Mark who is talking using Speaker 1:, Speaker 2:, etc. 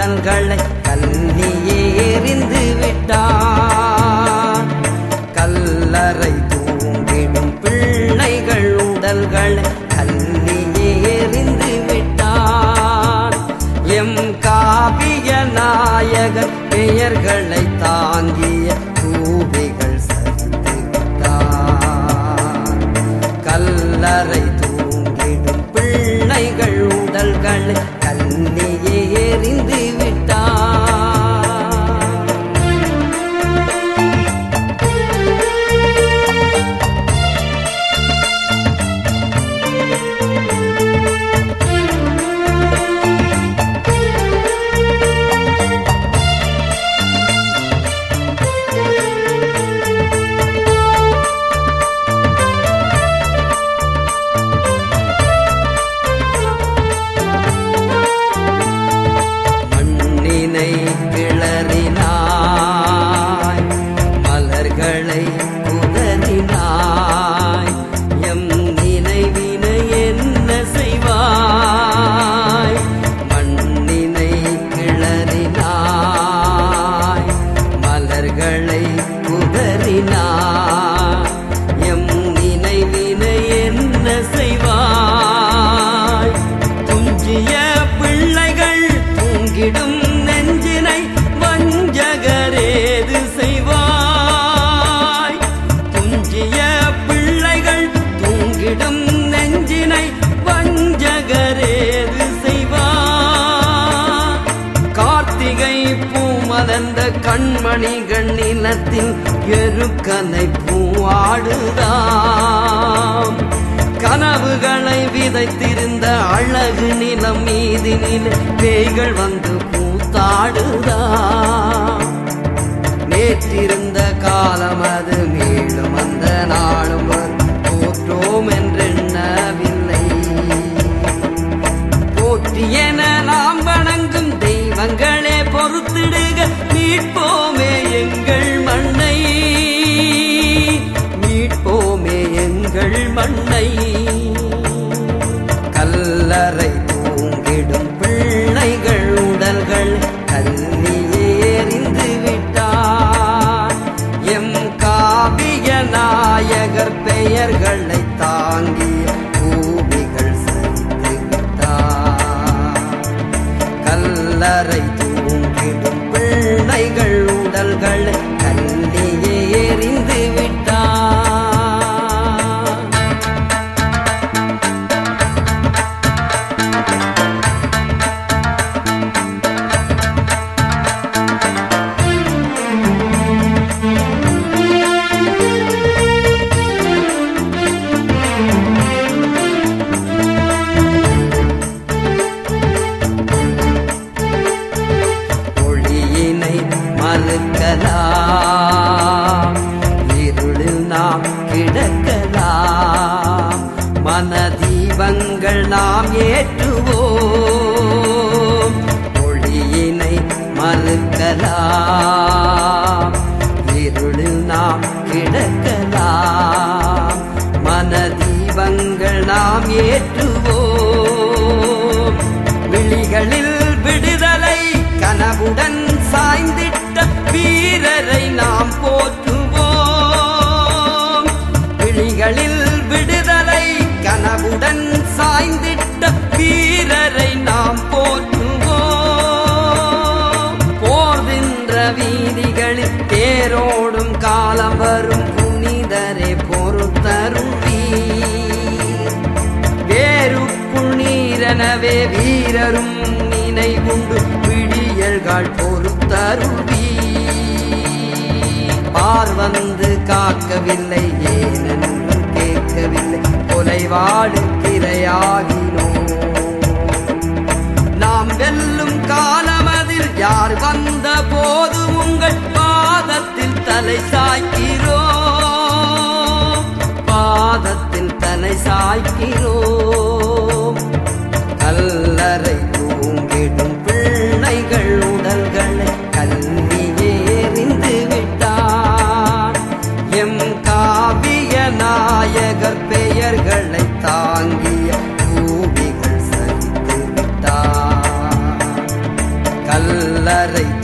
Speaker 1: உடல்களை கல்லியே எறிந்து விட்டார் கல்லறை தூங்கிடும் பிள்ளைகள் உடல்களை கல்லியே எறிந்து விட்டார் எம் காவிய நாயகர் பெயர்களை தாங்கிய தூபிகள் சரிந்து விட்டார் கல்லறை தூங்கிடும் பிள்ளைகள் உடல்களை கல்லியே எறிந்து விட்டார் மண்ணினை கிளறினாய் மலர்களை குதறினாய் எம் நினைவினை என்ன செய்வாய் மண்ணினை கிளறினாய் மலர்களை குதறினாய் எம் நினைவினை என்ன செய்வாய் துஞ்சிய பிள்ளைகள் தூங்கிடும் நெஞ்சினை வஞ்சகரேது செய்வாய் துஞ்சிய பிள்ளைகள் தூங்கிடும் நெஞ்சினை வஞ்சகரேது செய்வாய் கார்த்திகை பூமலர்ந்த கண்மணிகள் நிலத்தில் எருக்கனை பூவாடுதாம் கனவுகளை விதைத்திருந்த அழகு நிலம் மீதினில் பேய்கள் வந்து கூத்தாடுதாம் நேற்றிருந்த காலம் அது மீளும் அந்த நாளும் வரும். போற்றோம் என்றெண்ணவில்லை போற்றியென நாம் வணங்கும் தெய்வங்களே பொறுத்திடுக மீட்போமே எங்கள் மண்ணை மீட்போமே எங்கள் மண்ணை கல்லறை தூங்கிடும் பிள்ளைகள் உடல்கள் கல்லியே எறிந்து விட்டார் எம் காவிய நாயகர் பெயர்களை தாங்கிய பூமிகள் சரிந்து விட்டார் கல்லறை தூங்கிடும் பிள்ளைகள் உடல்கள் கல்லியே எறிந்து விட்டார் ஒளியினை மறுக்கலாம் இருளில் நாம் கிடக்கலாம் மனதீபங்கள் நாம் ஏற்றுவோம் ஒளியினை மறுக்கலாம் இருளில் நாம் கிடக்கலாம் மனதீபங்கள் நாம் ஏற்றுவோம் விழிகளில் விடுதலை கனவுடன் சாய்ந்திட்ட வீரரை நாம் போற்றுவோம் விழிகளில் விடுதலை கனவுடன் சாய்ந்திட்ட வீரரை நாம் போற்றுவோம் போர்கின்ற வீதிகளில் தேரோடும் காலம் வரும் புனிதரை பொறுத்தருளி வேருக்குள் நீரெனவே வீரரும் நினைவுண்டு விடியல்கள் பொறுத்தருளி பார் வந்து காக்கவில்லை ஏனென்று கேட்கவில்லை கொலைவாடு கிரையாகினோம் நாம் வெல்லும் காலமதில் யார் வந்த போது உங்கள் பாதத்தில் தலை சாய்க்கிறோம் பாதத்தில் தலை சாய்க்கிறோம் கல்லறை தூங்கிடும் பிள்ளைகள் உடல்களை கல்லியே எறிந்து விட்டார் எம் காவிய நாயகர் பெயர்களை தாங்கிய பூமிகள் சரித்து விட்டார் கல் கல்லறை